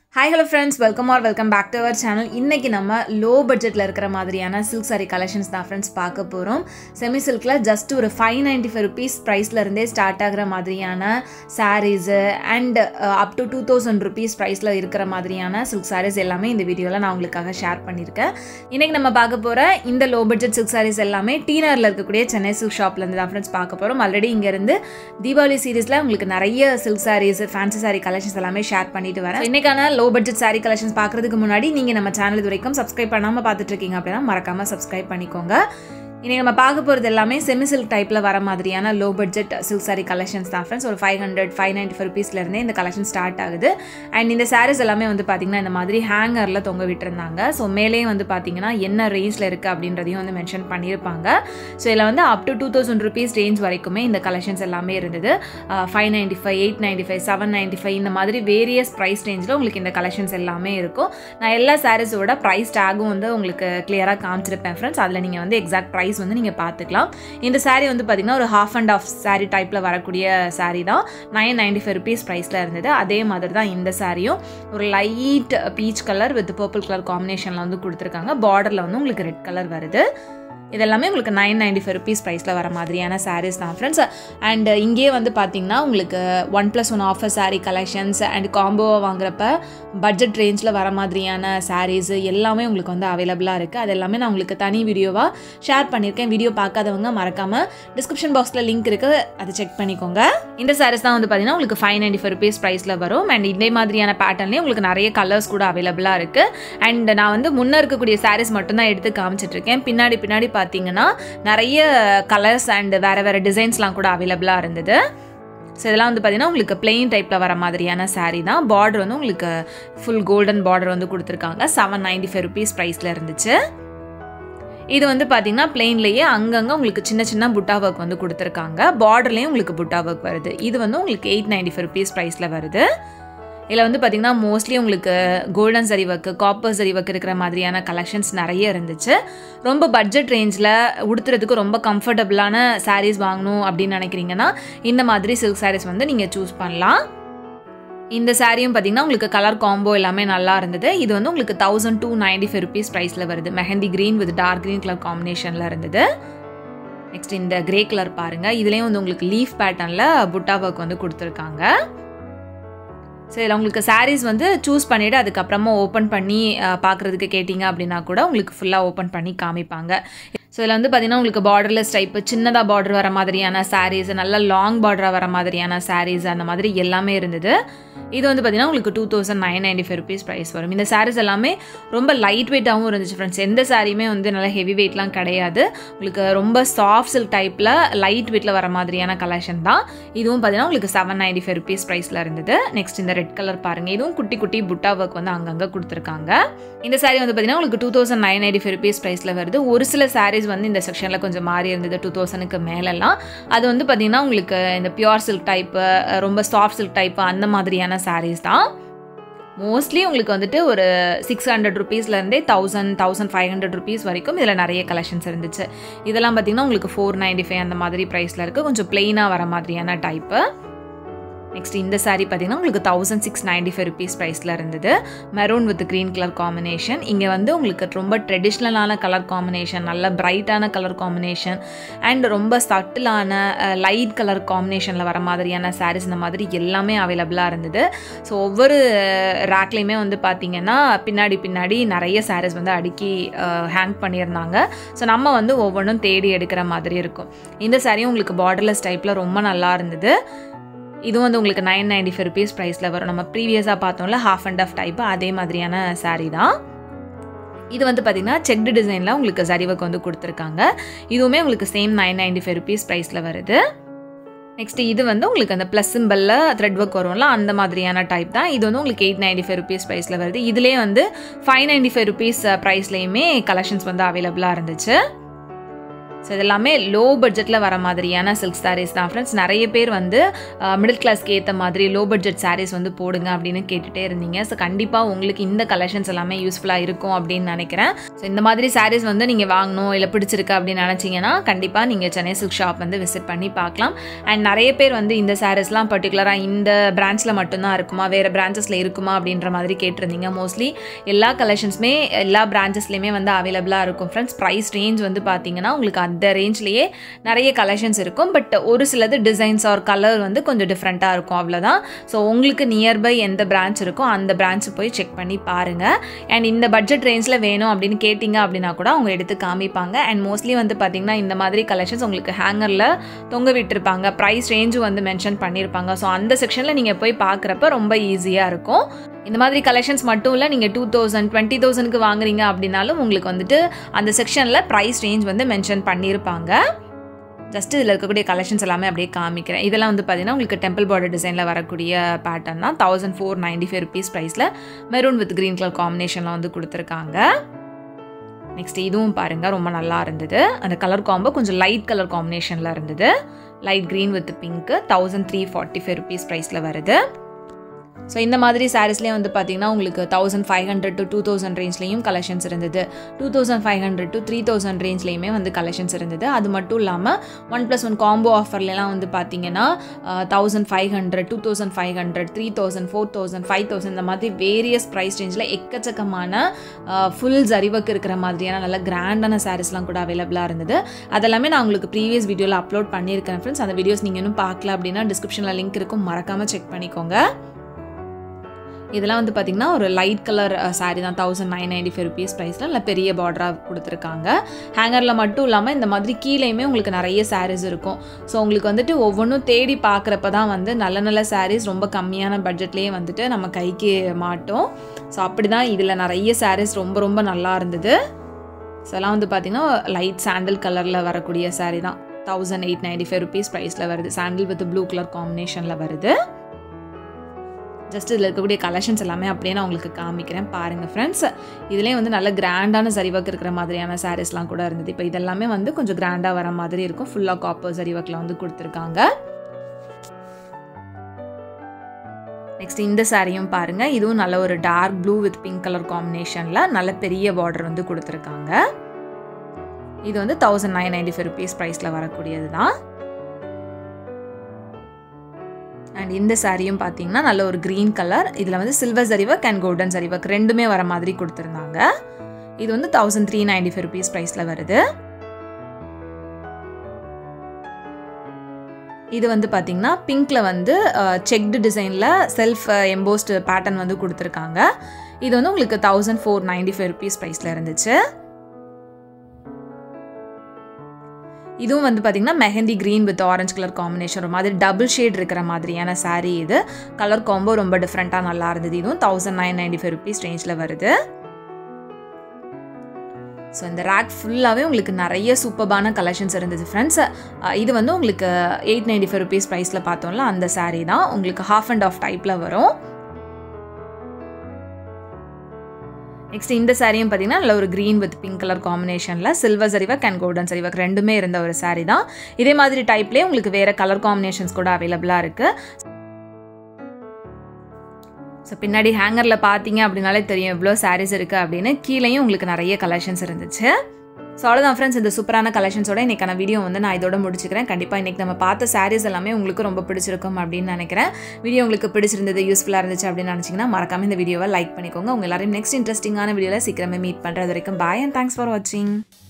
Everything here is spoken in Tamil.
hi hello friends welcome or welcome back to our channel இன்றைக்கி நம்ம லோ பட்ஜெட்டில் இருக்கிற மாதிரியான சில்க் சாரி கலெக்ஷன்ஸ் தான் ஃப்ரெண்ட்ஸ் பார்க்க போகிறோம் செமி சில்கில் ஜஸ்ட் ஒரு ஃபைவ் நைன்ட்டி ஃபைவ் ருபீஸ் ப்ரைஸ்லேருந்தே ஸ்டார்ட் ஆகிற மாதிரியான saris and up to two thousand rupees ப்ரைஸில் இருக்கிற மாதிரியான சில்க் சாரீஸ் எல்லாமே இந்த வீடியோவில் நான் உங்களுக்காக ஷேர் பண்ணியிருக்கேன் இன்றைக்கி நம்ம பார்க்க போகிற இந்த லோ பட்ஜெட் சில்க் சாரீஸ் எல்லாமே டீனரில் இருக்கக்கூடிய சென்னை சில்க் ஷாப்லேருந்து தான் ஃப்ரெண்ட்ஸ் பார்க்க போகிறோம் ஆல்ரெடி இங்கேருந்து தீபாவளி சீரீஸில் உங்களுக்கு நிறைய silk saris fancy sari collections எல்லாமே ஷேர் பண்ணிட்டு வரேன் இன்றைக்கான லோ பட்ஜெட் சாரீ கலெக்ஷன்ஸ் பார்க்குறதுக்கு முன்னாடி நீங்கள் நம்ம சேனல் இது வரைக்கும் சப்ஸ்கிரைப் பண்ணாமல் பார்த்துட்டு இருக்கீங்க அப்படின்னா மறக்காமல் சப்ஸ்கிரைப் பண்ணிக்கோங்க இன்றைக்கி நம்ம பார்க்க போகிறது எல்லாமே செமி சில்க் டைப்பில் வர மாதிரியான low budget silk sari collections தான் ஃப்ரெண்ட்ஸ் ஒரு five hundred five ninety five ருபீஸ்லேருந்தே இந்த கலெக்ஷன் ஸ்டார்ட் ஆகுது அண்ட் இந்த சாரீஸ் எல்லாமே வந்து பார்த்திங்கன்னா இந்த மாதிரி ஹேங்கரில் தொங்க விட்டுருந்தாங்க ஸோ மேலே வந்து பார்த்திங்கன்னா என்ன ரேஞ்சில் இருக்குது அப்படின்றதையும் வந்து மென்ஷன் பண்ணியிருப்பாங்க ஸோ இதில் வந்து up to two thousand rupees range வரைக்குமே இந்த கலெக்ஷன்ஸ் எல்லாமே இருந்தது five ninety five eight ninety five seven ninety five இந்த மாதிரி வேரியஸ் ப்ரைஸ் ரேஞ்சில் உங்களுக்கு இந்த கலெக்ஷன்ஸ் எல்லாமே இருக்கும் நான் எல்லா சாரீஸோட ப்ரைஸ் டேகும் வந்து உங்களுக்கு கிளியராக காமிச்சிருப்பேன் ஃப்ரெண்ட்ஸ் அதில் நீங்கள் வந்து எக்ஸாக்ட் ப்ரைஸ் வந்து நீங்கள் பார்த்துக்கலாம் இந்த சாரீ வந்து பார்த்திங்கன்னா ஒரு ஹாஃப் அண்ட் ஆஃப் சாரீ டைப்பில் வரக்கூடிய சாரீ தான் நைன் நைன்டி ஃபைவ் ருபீஸ் ப்ரைஸில் இருந்தது அதே மாதிரி தான் இந்த சாரியும் ஒரு light peach colour with purple colour காம்பினேஷனில் வந்து கொடுத்துருக்காங்க பார்டரில் வந்து உங்களுக்கு ரெட் கலர் வருது இதெல்லாமே உங்களுக்கு நைன் நைன்டி ஃபைவ் ருபீஸ் ப்ரைஸில் வர மாதிரியான சாரீஸ் தான் ஃப்ரெண்ட்ஸ் அண்ட் இங்கேயே வந்து பார்த்தீங்கன்னா உங்களுக்கு one plus one offer sari collections and காம்போவாக வாங்குறப்ப பட்ஜெட் ரேஞ்சில் வர மாதிரியான சாரீஸ் எல்லாமே உங்களுக்கு வந்து அவைலபிளாக இருக்குது அது எல்லாமே நான் உங்களுக்கு தனி வீடியோவாக ஷேர் பண்ணியிருக்கேன் வீடியோ பார்க்காதவங்க மறக்காமல் டிஸ்கிரிப்ஷன் பாக்ஸில் லிங்க் இருக்குது அதை செக் பண்ணிக்கோங்க இந்த சாரீஸ் தான் வந்து பார்த்தீங்கன்னா உங்களுக்கு ஃபைவ் நைன்டி ஃபைவ் ருபீஸ் ப்ரைஸில் வரும் அண்ட் இதே மாதிரியான பேட்டர்ன்லேயே உங்களுக்கு நிறைய கலர்ஸ் கூட அவைலபிளாக இருக்குது அண்ட் நான் வந்து முன்னே இருக்கக்கூடிய சாரீஸ் மட்டும்தான் எடுத்து காமிச்சிட்ருக்கேன் பின்னாடி பின்னாடி பார்த்தீங்கன்னா நிறைய கலர்ஸ் அண்ட் வேறு வேறு டிசைன்ஸ்லாம் கூட அவைலபிளாக இருந்தது ஸோ இதெல்லாம் வந்து பார்த்தீங்கன்னா உங்களுக்கு பிளெயின் டைப்பில் வர மாதிரியான சாரீ தான் பார்டர் வந்து உங்களுக்கு ஃபுல் கோல்டன் பார்டர் வந்து கொடுத்துருக்காங்க செவன் நைன்டி ஃபைவ் ருபீஸ் ப்ரைஸில் இருந்துச்சு இது வந்து பார்த்தீங்கன்னா பிளெயின்லேயே அங்கங்கே உங்களுக்கு சின்ன சின்ன புட்டா ஒர்க் வந்து கொடுத்துருக்காங்க பார்டர்லேயும் உங்களுக்கு புட்டா ஒர்க் வருது இது வந்து உங்களுக்கு எயிட் நைன்டி ஃபைவ் ருபீஸ் ப்ரைஸில் வருது இதில் வந்து பார்த்திங்கன்னா மோஸ்ட்லி உங்களுக்கு கோல்டன் சரி ஒர்க்கு காப்பர் சரி ஒர்க் இருக்கிற மாதிரியான கலெக்ஷன்ஸ் நிறைய இருந்துச்சு ரொம்ப பட்ஜெட் ரேஞ்சில் உடுத்துறதுக்கு ரொம்ப கம்ஃபர்டபுளான சாரீஸ் வாங்கணும் அப்படின்னு நினைக்கிறீங்கன்னா இந்த மாதிரி சில்க் சாரீஸ் வந்து நீங்கள் சூஸ் பண்ணலாம் இந்த சாரியும் பார்த்தீங்கன்னா உங்களுக்கு கலர் காம்போ எல்லாமே நல்லா இருந்தது இது வந்து உங்களுக்கு thousand two ninety five rupees ப்ரைஸில் வருது mehndi green with dark green colour காம்பினேஷனில் இருந்தது நெக்ஸ்ட் இந்த கிரே கலர் பாருங்கள் இதுலேயும் வந்து உங்களுக்கு லீஃப் பேட்டர்னில் புட்டா ஒர்க் வந்து கொடுத்துருக்காங்க ஸோ இதில் உங்களுக்கு சாரீஸ் வந்து சூஸ் பண்ணிவிட்டு அதுக்கப்புறமா ஓப்பன் பண்ணி பார்க்குறதுக்கு கேட்டிங்க அப்படின்னா கூட உங்களுக்கு ஃபுல்லாக ஓப்பன் பண்ணி காமிப்பாங்க ஸோ இதில் வந்து பார்த்திங்கன்னா உங்களுக்கு பார்டர்லெஸ் டைப்பு சின்னதாக பார்டர் வர மாதிரியான சாரீஸ் நல்லா லாங் பார்டராக வர மாதிரியான சாரீஸ் அந்த மாதிரி எல்லாமே இருந்தது இது வந்து பார்த்திங்கன்னா உங்களுக்கு two thousand nine ninety five rupees price வரும் இந்த சாரீஸ் எல்லாமே ரொம்ப லைட் வெயிட்டாகவும் இருந்துச்சு ஃப்ரெண்ட்ஸ் எந்த சாரியுமே வந்து நல்லா ஹெவி வெயிட்லாம் கிடையாது உங்களுக்கு ரொம்ப சாஃப்ட் சில்க் டைப்பில் லைட் வெயிட்டில் வர மாதிரியான கலெக்ஷன் தான் இதுவும் பார்த்திங்கன்னா உங்களுக்கு செவன் நைன்டி ஃபைவ் ருபீஸ் ப்ரைஸில் இருந்தது நெக்ஸ்ட் இந்த ரெட் கலர் பாருங்கள் இதுவும் குட்டி குட்டி புட்டா ஒர்க் வந்து அங்கங்கே கொடுத்துருக்காங்க இந்த சாரீ வந்து பார்த்திங்கன்னா உங்களுக்கு two thousand nine ninety five rupees ப்ரைஸில் வருது ஒரு சில சாரீஸ் வந்து இந்த செக்ஷனில் கொஞ்சம் மாறி இருந்தது டூ தௌசண்ட்க்கு மேலெல்லாம் அது வந்து பார்த்திங்கன்னா உங்களுக்கு இந்த பியூர் சில்க் டைப்பு ரொம்ப சாஃப்ட் சில்க் டைப்பு அந்த மாதிரியான சாரீஸ் தான் மோஸ்ட்லி உங்களுக்கு வந்துட்டு ஒரு சிக்ஸ் ஹண்ட்ரட் ருபீஸ்லேருந்தே thousand thousand five hundred rupees வரைக்கும் இதில் நிறைய கலெக்ஷன்ஸ் இருந்துச்சு இதெல்லாம் பார்த்திங்கன்னா உங்களுக்கு ஃபோர் நைன்டி ஃபைவ் அந்த மாதிரி ப்ரைஸில் இருக்குது கொஞ்சம் பிளெயினாக வர மாதிரியான டைப்பு நெக்ஸ்ட் இந்த சாரீ பார்த்தீங்கன்னா உங்களுக்கு thousand six ninety five rupees ப்ரைஸில் இருந்தது maroon with green colour combination இங்கே வந்து உங்களுக்கு ரொம்ப ட்ரெடிஷ்னலான கலர் காம்பினேஷன் நல்ல பிரைட்டான கலர் காம்பினேஷன் அண்ட் ரொம்ப சட்டிலான லைட் கலர் காம்பினேஷனில் வர மாதிரியான சாரீஸ் இந்த மாதிரி எல்லாமே அவைலபிளாக இருந்தது ஸோ ஒவ்வொரு ரேக்லேயுமே வந்து பார்த்திங்கன்னா பின்னாடி பின்னாடி நிறைய சாரீஸ் வந்து அடுக்கி ஹேங் பண்ணியிருந்தாங்க ஸோ நம்ம வந்து ஒவ்வொன்றும் தேடி எடுக்கிற மாதிரி இருக்கும் இந்த சாரியும் உங்களுக்கு பார்டர்லெஸ் டைப்பில் ரொம்ப நல்லா இருந்தது இதுவும் வந்து உங்களுக்கு நைன் நைன்டி ஃபைவ் ருபீஸ் ப்ரைஸில் வரும் நம்ம ப்ரீவியஸாக பார்த்தோம்ல ஹாஃப் அண்ட் ஆஃப் டைப்பு அதே மாதிரியான சாரீ தான் இது வந்து பார்த்திங்கன்னா செக்டு டிசைனில் உங்களுக்கு சரி ஒர்க் வந்து கொடுத்துருக்காங்க இதுவுமே உங்களுக்கு same nine ninety five rupees ப்ரைஸில் வருது நெக்ஸ்ட் இது வந்து உங்களுக்கு அந்த ப்ளஸ் சிம்பிளில் த்ரெட் ஒர்க் வரும்ல அந்த மாதிரியான டைப் தான் இது வந்து உங்களுக்கு எயிட் நைன்டி ஃபைவ் ருபீஸ் ப்ரைஸில் வருது இதிலே வந்து ஃபைவ் நைன்டி ஃபைவ் ருபீஸ் ப்ரைஸ்லேயுமே கலெக்ஷன்ஸ் வந்து அவைலபிளாக இருந்துச்சு ஸோ இதெல்லாமே லோ பட்ஜெட்டில் வர மாதிரியான சில்க் சாரீஸ் தான் ஃப்ரெண்ட்ஸ் நிறைய பேர் வந்து மிடில் கிளாஸ்க்கு ஏற்ற மாதிரி லோ பட்ஜெட் சாரீஸ் வந்து போடுங்க அப்படின்னு கேட்டுகிட்டே இருந்தீங்க ஸோ கண்டிப்பாக உங்களுக்கு இந்த கலெக்ஷன்ஸ் எல்லாமே யூஸ்ஃபுல்லாக இருக்கும் அப்படின்னு நினைக்கிறேன் ஸோ இந்த மாதிரி சாரீஸ் வந்து நீங்கள் வாங்கணும் இல்லை பிடிச்சிருக்கு அப்படின்னு நினச்சிங்கன்னா கண்டிப்பாக நீங்கள் சென்னை சில்க் ஷாப் வந்து விசிட் பண்ணி பார்க்கலாம் அண்ட் நிறைய பேர் வந்து இந்த சாரீஸ்லாம் பர்டிகுலராக இந்த பிரான்ச்சில் மட்டும்தான் இருக்குமா வேறு பிரான்ச்சஸில் இருக்குமா அப்படின்ற மாதிரி கேட்டிருந்தீங்க மோஸ்ட்லி எல்லா கலெக்ஷன்ஸுமே எல்லா பிரான்ச்சஸ்லையுமே வந்து அவைலபிளாக இருக்கும் ஃப்ரெண்ட்ஸ் ப்ரைஸ் ரேஞ்ச் வந்து பார்த்தீங்கன்னா உங்களுக்கு அந்த ரேஞ்ச்லேயே நிறைய கலெக்ஷன்ஸ் இருக்கும் பட் ஒரு சிலது டிசைன்ஸ் ஆர் கலர் வந்து கொஞ்சம் டிஃப்ரெண்ட்டாக இருக்கும் அவ்வளோதான் ஸோ உங்களுக்கு நியர்பை எந்த பிரான்ச் இருக்கோ அந்த பிரான்ச் போய் செக் பண்ணி பாருங்கள் அண்ட் இந்த பட்ஜெட் ரேஞ்சில் வேணும் அப்படின்னு கேட்டிங்க அப்படின்னா கூட அவங்க எடுத்து காமிப்பாங்க அண்ட் மோஸ்ட்லி வந்து பார்த்திங்கன்னா இந்த மாதிரி கலெக்ஷன்ஸ் உங்களுக்கு ஹேங்கரில் தொங்க விட்டுருப்பாங்க ப்ரைஸ் ரேஞ்சும் வந்து மென்ஷன் பண்ணியிருப்பாங்க ஸோ அந்த செக்ஷனில் நீங்கள் போய் பார்க்குறப்ப ரொம்ப ஈஸியாக இருக்கும் இந்த மாதிரி கலெக்ஷன்ஸ் மட்டும் இல்லை நீங்கள் டூ தௌசண்ட் டுவெண்ட்டி தௌசண்ட்க்கு வாங்குறீங்க அப்படின்னாலும் உங்களுக்கு வந்துட்டு அந்த செக்ஷனில் ப்ரைஸ் ரேஞ்ச் வந்து மென்ஷன் பண்ணியிருப்பாங்க ஜஸ்ட் இதில் இருக்கக்கூடிய கலெக்ஷன்ஸ் எல்லாமே அப்படியே காமிக்கிறேன் இதெல்லாம் வந்து பார்த்தீங்கன்னா உங்களுக்கு டெம்பிள் பார்டர் டிசைனில் வரக்கூடிய பேட்டர்ன் தான் thousand four ninety five rupees ப்ரைஸில் மெரூன் வித் க்ரீன் கலர் காம்பினேஷனில் வந்து கொடுத்துருக்காங்க நெக்ஸ்ட் இதுவும் பாருங்கள் ரொம்ப நல்லா இருந்தது அந்த கலர் காம்போ கொஞ்சம் லைட் கலர் காம்பினேஷனில் இருந்தது light green with pink thousand three forty five rupees ப்ரைஸில் வருது ஸோ இந்த மாதிரி சாரீஸ்லேயே வந்து பார்த்தீங்கன்னா உங்களுக்கு thousand five hundred to two thousand ரேஞ்ச்லேயும் கலெக்ஷன்ஸ் இருந்தது two thousand five hundred to three thousand ரேஞ்ச்லேயுமே வந்து கலெக்ஷன்ஸ் இருந்தது அது மட்டும் இல்லாமல் ஒன் ப்ளஸ் ஒன் காம்போ ஆஃபர்லாம் வந்து பார்த்தீங்கன்னா thousand five hundred two thousand five hundred three thousand four thousand five thousand இந்த மாதிரி வேரியஸ் ப்ரைஸ் ரேஞ்சில் எக்கச்சக்கமான ஃபுல் ஜரிவக்கு இருக்கிற மாதிரியான நல்ல கிராண்டான சாரீஸ்லாம் கூட அவைலபிளாக இருந்தது அதெல்லாமே நான் உங்களுக்கு ப்ரீவியஸ் வீடியோவில் அப்லோட் பண்ணியிருக்கேன் ஃப்ரெண்ட்ஸ் அந்த வீடியோஸ் நீங்கள் இன்னும் பார்க்கல அப்படின்னா டிஸ்கிரிப்ஷனில் லிங்க் இருக்கும் மறக்காமல் செக் பண்ணிக்கோங்க இதெல்லாம் வந்து பார்த்திங்கன்னா ஒரு லைட் கலர் சாரீ தான் thousand nine ninety five rupees ப்ரைஸில் நல்ல பெரிய பார்டராக கொடுத்துருக்காங்க ஹேங்கரில் மட்டும் இல்லாமல் இந்த மாதிரி கீழேயுமே உங்களுக்கு நிறைய சாரீஸ் இருக்கும் ஸோ உங்களுக்கு வந்துட்டு ஒவ்வொன்றும் தேடி பார்க்குறப்ப தான் வந்து நல்ல நல்ல சாரீஸ் ரொம்ப கம்மியான பட்ஜெட்லேயே வந்துட்டு நம்ம கைக்கு மாட்டோம் ஸோ அப்படி தான் இதில் நிறைய சாரீஸ் ரொம்ப ரொம்ப நல்லா இருந்தது ஸோ எல்லாம் வந்து பார்த்திங்கன்னா லைட் சாண்டில் கலரில் வரக்கூடிய சாரீ தான் thousand eight ninety five rupees ப்ரைஸில் வருது சாண்டில் வித் ப்ளூ கலர் காம்பினேஷனில் வருது ஜஸ்ட் இதில் இருக்கக்கூடிய கலெக்ஷன்ஸ் எல்லாமே அப்படியே நான் உங்களுக்கு காமிக்கிறேன் பாருங்கள் ஃப்ரெண்ட்ஸ் இதுலேயே வந்து நல்ல கிராண்டான சரிவக்கு இருக்கிற மாதிரியான சாரீஸ்லாம் கூட இருந்தது இப்போ இதெல்லாமே வந்து கொஞ்சம் கிராண்டாக வர மாதிரி இருக்கும் ஃபுல்லாக காப்பர் சரிவக்கில் வந்து கொடுத்துருக்காங்க நெக்ஸ்ட் இந்த சாரியும் பாருங்கள் இதுவும் நல்ல ஒரு dark blue with pink colour காம்பினேஷனில் நல்ல பெரிய பார்டர் வந்து கொடுத்துருக்காங்க இது வந்து thousand nine ninety five rupees ப்ரைஸில் வரக்கூடியது தான் அண்ட் இந்த சாரியும் பார்த்தீங்கன்னா நல்ல ஒரு க்ரீன் கலர் இதில் வந்து silver zari work and golden zari work ரெண்டுமே வர மாதிரி கொடுத்துருந்தாங்க இது வந்து thousand three ninety five rupees ப்ரைஸில் வருது இது வந்து பார்த்தீங்கன்னா பிங்க்கில் வந்து செக்டு டிசைனில் செல்ஃப் எம்போஸ்டு பேட்டர்ன் வந்து கொடுத்துருக்காங்க இது வந்து உங்களுக்கு thousand four ninety five rupees ப்ரைஸில் இருந்துச்சு இதுவும் வந்து பார்த்திங்கன்னா mehndi green with orange colour combination ஒரு மாதிரி டபுள் ஷேட் இருக்கிற மாதிரியான சாரீ இது கலர் காம்போ ரொம்ப டிஃப்ரெண்ட்டாக நல்லா இருந்தது இதுவும் thousand nine ninety five rupees ரேஞ்சில் வருது ஸோ இந்த ரேக் ஃபுல்லாகவே உங்களுக்கு நிறைய சூப்பர்பான கலெக்ஷன்ஸ் இருந்தது ஃப்ரெண்ட்ஸ் இது வந்து உங்களுக்கு எயிட் நைன்டி ஃபைவ் ருபீஸ் ப்ரைஸில் பார்த்தோம்ல அந்த சாரீ தான் உங்களுக்கு ஹாஃப் அண்ட் ஆஃப் டைப்பில் வரும் நெக்ஸ்ட் இந்த சாரியும் பார்த்தீங்கன்னா நல்ல ஒரு க்ரீன் வித் பிங்க் கலர் காம்பினேஷனில் silver zari work and golden zari work ரெண்டுமே இருந்த ஒரு சாரீ தான் இதே மாதிரி டைப்லேயே உங்களுக்கு வேறு கலர் காம்பினேஷன்ஸ் கூட அவைலபிளாக இருக்குது ஸோ பின்னாடி ஹேங்கரில் பார்த்தீங்க அப்படின்னாலே தெரியும் எவ்வளோ சாரீஸ் இருக்குது அப்படின்னு கீழேயும் உங்களுக்கு நிறைய கலெக்ஷன்ஸ் இருந்துச்சு ஸோ அவ்வளோதான் ஃப்ரெண்ட்ஸ் இந்த சூப்பரான கலெக்ஷன்ஸோட இன்றைக்கான வீடியோ வந்து நான் இதோட முடிச்சுக்கிறேன் கண்டிப்பாக இன்றைக்கி நம்ம பார்த்த சாரீஸ் எல்லாமே உங்களுக்கு ரொம்ப பிடிச்சிருக்கும் அப்படின்னு நினைக்கிறேன் வீடியோ உங்களுக்கு பிடிச்சிருந்தது யூஸ்ஃபுல்லாக இருந்துச்சு அப்படின்னு நினச்சிங்கன்னா மறக்காம இந்த வீடியோவை லைக் பண்ணிக்கோங்க உங்கள் எல்லாரையும் நெக்ஸ்ட் இன்ட்ரெஸ்டிங்கான வீடியோவில் சீக்கிரமே மீட் பண்ணுறது வரைக்கும் பாய் அண்ட் தேங்க்ஸ் ஃபார் வாட்சிங்